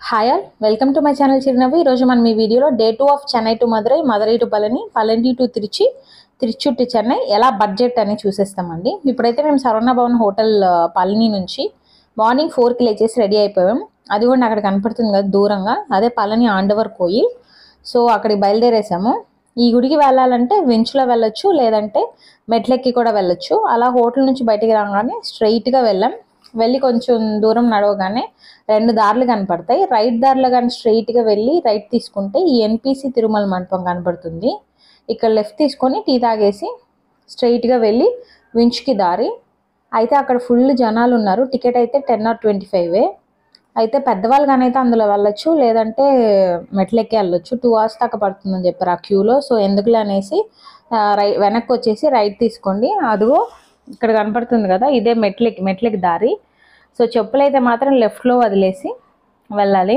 hi all welcome to my channel చిరునవ్వు ఈరోజు మనం ఈ వీడియోలో day two of Chennai to Madurai Madurai to Palani Palani to Tiruchi Tiruchi to Chennai ఎలా బడ్జెట్ అని చూసేస్తామండి ఇప్పుడైతే మేము సరవణ భవన్ హోటల్ ఆ, పళని నుంచి మార్నింగ్ ఫోర్కి లేచేసి రెడీ అయిపోయాం అది కూడా అక్కడ కనపడుతుంది కదా దూరంగా అదే పళని ఆండవర్ కోయిల్ సో అక్కడికి బయలుదేరేసాము ఈ గుడికి వెళ్ళాలంటే వెంచులో వెళ్ళొచ్చు లేదంటే మెట్లెక్కి కూడా వెళ్ళొచ్చు అలా హోటల్ నుంచి బయటికి రాగానే స్ట్రైట్గా వెళ్ళాం వెళ్ళి కొంచెం దూరం నడవగానే రెండు దారులు కనపడతాయి రైట్ దారిలో కానీ స్ట్రైట్గా వెళ్ళి రైట్ తీసుకుంటే ఈ ఎన్పిసి తిరుమల మండపం కనపడుతుంది ఇక్కడ లెఫ్ట్ తీసుకొని టీ తాగేసి స్ట్రైట్గా వెళ్ళి వించ్కి దారి అయితే అక్కడ ఫుల్ జనాలు ఉన్నారు టికెట్ అయితే టెన్ ఆర్ ట్వంటీ ఫైవే అయితే పెద్దవాళ్ళు కానీ అయితే అందులో వెళ్ళొచ్చు లేదంటే మెట్లెక్కి వెళ్ళొచ్చు టూ అవర్స్ దాకా పడుతుందని చెప్పారు ఆ క్యూలో సో ఎందుకులే అనేసి ఆ, రై వెనక్కి వచ్చేసి రైట్ తీసుకోండి అదిగో ఇక్కడ కనపడుతుంది కదా ఇదే మెట్లెక్కి మెట్లెక్కి దారి సో చెప్పులు అయితే మాత్రం లెఫ్ట్లో వదిలేసి వెళ్ళాలి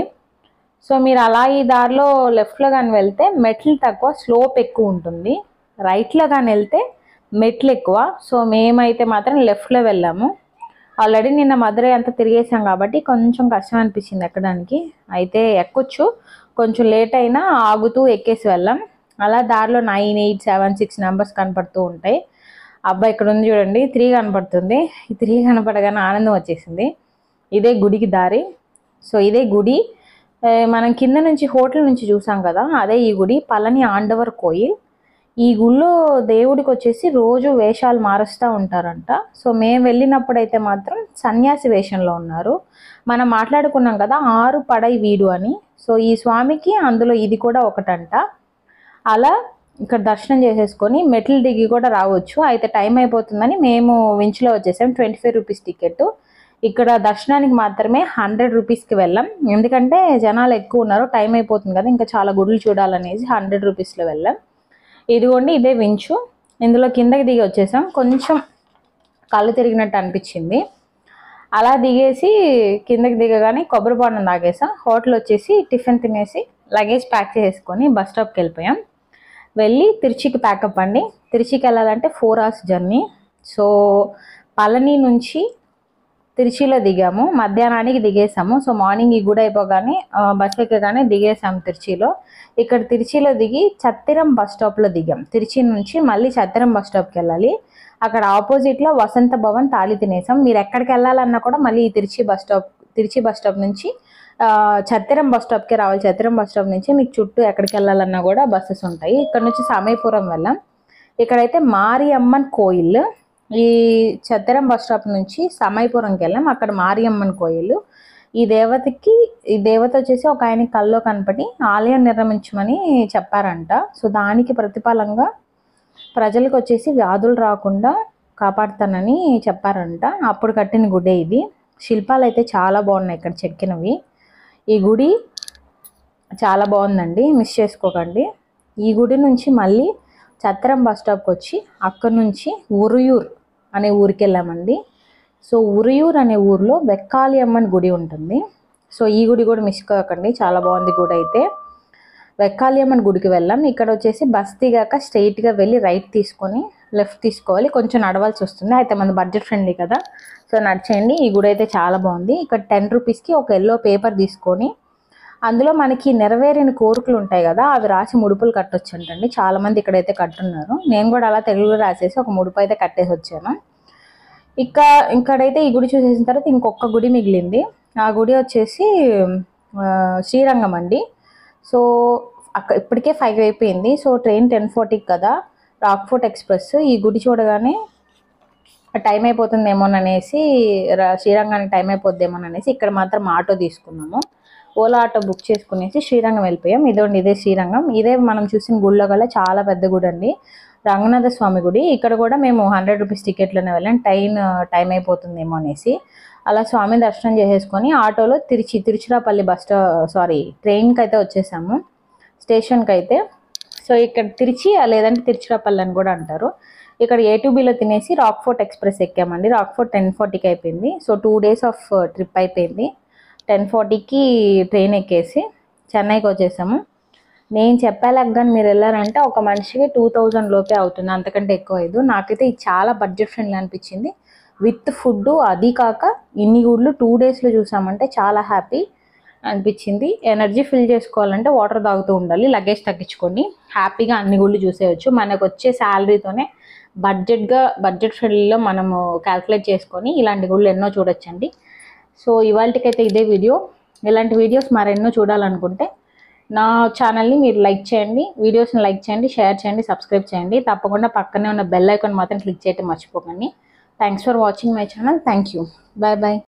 సో మీరు అలా ఈ దారిలో లెఫ్ట్లో కానీ వెళ్తే మెట్లు తక్కువ స్లోప్ ఎక్కువ ఉంటుంది రైట్లో కానీ వెళ్తే మెట్లు ఎక్కువ సో మేమైతే మాత్రం లెఫ్ట్లో వెళ్ళాము ఆల్రెడీ నిన్న మధురై అంతా తిరిగేసాం కాబట్టి కొంచెం కష్టం అనిపించింది ఎక్కడానికి అయితే ఎక్కొచ్చు కొంచెం లేట్ అయినా ఆగుతూ ఎక్కేసి వెళ్ళాం అలా దారిలో nine eight seven six numbers కనపడుతూ ఉంటాయి అబ్బాయి ఇక్కడ ఉంది చూడండి త్రీ కనపడుతుంది ఈ త్రీ కనపడగానే ఆనందం వచ్చేసింది ఇదే గుడికి దారి సో ఇదే గుడి ఏ, మనం కింద నుంచి హోటల్ నుంచి చూసాం కదా అదే ఈ గుడి పళని ఆండవర్ కోయిల్ ఈ గుళ్ళో దేవుడికి వచ్చేసి రోజు వేషాలు మారుస్తూ ఉంటారంట సో మేము వెళ్ళినప్పుడైతే మాత్రం సన్యాసి వేషంలో ఉన్నారు మనం మాట్లాడుకున్నాం కదా ఆరు పడై వీడు అని సో ఈ స్వామికి అందులో ఇది కూడా ఒకటంట అలా ఇక్కడ దర్శనం చేసేసుకొని మెట్లు దిగి కూడా రావచ్చు అయితే టైం అయిపోతుందని మేము వించ్లో వచ్చేసాం ట్వంటీ ఫైవ్ రూపీస్ టికెట్ ఇక్కడ దర్శనానికి మాత్రమే హండ్రెడ్ రూపీస్కి వెళ్ళాం ఎందుకంటే జనాలు ఎక్కువ ఉన్నారు టైం అయిపోతుంది కదా ఇంకా చాలా గుడులు చూడాలనేసి హండ్రెడ్ రూపీస్లో వెళ్ళాం ఇదిగోండి ఇదే వించు ఇందులో కిందకి దిగి వచ్చేసాం కొంచెం కళ్ళు తిరిగినట్టు అనిపించింది అలా దిగేసి కిందకి దిగగానే కొబ్బరి బొండం తాగేసాం హోటల్ వచ్చేసి టిఫిన్ తినేసి లగేజ్ ప్యాక్ చేసుకొని బస్ స్టాప్కి వెళ్ళిపోయాం వెళ్ళి తిరుచికి ప్యాకప్ అండి తిరుచికి వెళ్ళాలంటే four hours journey so Palani నుంచి తిరుచిలో దిగాము మధ్యాహ్నానికి దిగేసాము సో మార్నింగ్ ఈ గుడి అయిపోగానే ఆ, బస్ ఎక్కగానే దిగేసాము తిరుచిలో ఇక్కడ తిరుచిలో దిగి చత్తిరం బస్ స్టాప్లో దిగాం తిరుచి నుంచి మళ్ళీ చత్తిరం బస్ స్టాప్కి వెళ్ళాలి అక్కడ ఆపోజిట్లో వసంత భవన్ తాళి తినేసాం మీరు ఎక్కడికి వెళ్ళాలన్నా కూడా మళ్ళీ ఈ Tiruchi bus stop Tiruchi bus stop నుంచి ఆ, చత్తిరం బస్ స్టాప్కి రావాలి చత్తిరం బస్ స్టాప్ నుంచి మీకు చుట్టూ ఎక్కడికి వెళ్ళాలన్నా కూడా బస్సెస్ ఉంటాయి ఇక్కడ నుంచి సమయపురం వెళ్ళాం ఇక్కడైతే మారియమ్మన్ కోయిల్ ఈ చత్తిరం బస్ స్టాప్ నుంచి సమయపురంకి వెళ్ళాం అక్కడ మారియమ్మన్ కోయిల్ ఈ దేవతకి ఈ దేవత వచ్చేసి ఒక ఆయన కల్లో కనపడి ఆలయం నిర్మించమని చెప్పారంట సో దానికి ప్రతిఫలంగా ప్రజలకు వచ్చేసి వ్యాధులు రాకుండా కాపాడుతానని చెప్పారంట అప్పుడు కట్టిన గుడే ఇది శిల్పాలు అయితే చాలా బాగున్నాయి ఇక్కడ చెక్కినవి ఈ గుడి చాలా బాగుందండి మిస్ చేసుకోకండి ఈ గుడి నుంచి మళ్ళీ చత్రం బస్ స్టాప్కి వచ్చి అక్కడ నుంచి ఉరుయూర్ అనే ఊరికి వెళ్ళామండి సో ఉరియూర్ అనే ఊర్లో వెక్కాలి అమ్మని గుడి ఉంటుంది సో ఈ గుడి కూడా మిస్ కాకండి చాలా బాగుంది గుడి అయితే వెక్కాలి అమ్మని గుడికి వెళ్ళాం ఇక్కడ వచ్చేసి బస్ దిగాక స్ట్రైట్గా వెళ్ళి రైట్ తీసుకొని లెఫ్ట్ తీసుకోవాలి కొంచెం నడవాల్సి వస్తుంది అయితే మన బడ్జెట్ ఫ్రెండ్లీ కదా సో నడిచేయండి ఈ గుడి అయితే చాలా బాగుంది ఇక్కడ టెన్ రూపీస్కి ఒక ఎల్లో పేపర్ తీసుకొని అందులో మనకి నెరవేరిన కోరికలు ఉంటాయి కదా అవి రాసి ముడుపులు కట్టొచ్చు అంటండి చాలా మంది ఇక్కడైతే కట్టున్నారు నేను కూడా అలా తెలుగులో రాసేసి ఒక ముడుపు అయితే కట్టేసి వచ్చాను ఇక ఇక్కడైతే ఈ గుడి చూసేసిన తర్వాత ఇంకొక గుడి మిగిలింది ఆ గుడి వచ్చేసి ఆ, శ్రీరంగం అండి సో అక్కడ ఇప్పటికే ఫైవ్ అయిపోయింది సో ట్రైన్ టెన్ ఫార్టీకి కదా రాక్ఫోర్ట్ ఎక్స్ప్రెస్ ఈ గుడి చూడగానే టైం అయిపోతుందేమోననేసి రా- శ్రీరంగానికి టైం అయిపోద్దేమోననేసి ఇక్కడ మాత్రం ఆటో తీసుకున్నాము ఓలా ఆటో బుక్ చేసుకునేసి శ్రీరంగం వెళ్ళిపోయాం ఇదోండి ఇదే శ్రీరంగం ఇదే మనం చూసిన గుళ్ళో గల చాలా పెద్ద గుడి అండి రంగనాథ స్వామి గుడి ఇక్కడ కూడా మేము హండ్రెడ్ రూపీస్ టికెట్లోనే వెళ్ళాం ట్రైన్ టైం అయిపోతుందేమో అనేసి అలా స్వామి దర్శనం చేసేసుకొని ఆటోలో Tiruchi Tiruchirappalli bus stop sorry ట్రైన్కి అయితే వచ్చేసాము స్టేషన్కి అయితే సో ఇక్కడ తిరుచి లేదంటే తిరుచిరాపల్లి అని కూడా అంటారు ఇక్కడ ఏ టు బిలో తినేసి రాక్ఫోర్ట్ ఎక్స్ప్రెస్ ఎక్కామండి రాక్ఫోర్ట్ టెన్ ఫార్టీకి అయిపోయింది so two days of trip అయిపోయింది టెన్ ఫార్టీకి ట్రైన్ ఎక్కేసి చెన్నైకి వచ్చేసాము నేను చెప్పేలాగా కానీ మీరు వెళ్ళారంటే ఒక మనిషికి టూ థౌజండ్ లోపే అవుతుంది అంతకంటే ఎక్కువ అయ్యదు నాకైతే ఇది చాలా బడ్జెట్ ఫ్రెండ్లీ అనిపించింది విత్ ఫుడ్ అది కాక ఇన్ని గుడ్లు టూ డేస్లో చూసామంటే చాలా హ్యాపీ అనిపించింది ఎనర్జీ ఫిల్ చేసుకోవాలంటే వాటర్ తాగుతూ ఉండాలి లగేజ్ తగ్గించుకోండి హ్యాపీగా అన్ని గుళ్ళు చూసేయచ్చు మనకు వచ్చే శాలరీతోనే బడ్జెట్గా బడ్జెట్ ఫ్రెండ్లీలో మనము క్యాల్కులేట్ చేసుకొని ఇలాంటి గుళ్ళు ఎన్నో చూడొచ్చండి సో ఇవాళకైతే ఇదే వీడియో ఇలాంటి వీడియోస్ మరెన్నో చూడాలనుకుంటే నా ఛానల్ని మీరు లైక్ చేయండి వీడియోస్ని లైక్ చేయండి షేర్ చేయండి సబ్స్క్రైబ్ చేయండి తప్పకుండా పక్కనే ఉన్న బెల్ ఐకాన్ మాత్రం క్లిక్ చేయడం మర్చిపోకండి thanks for watching my channel thank you bye bye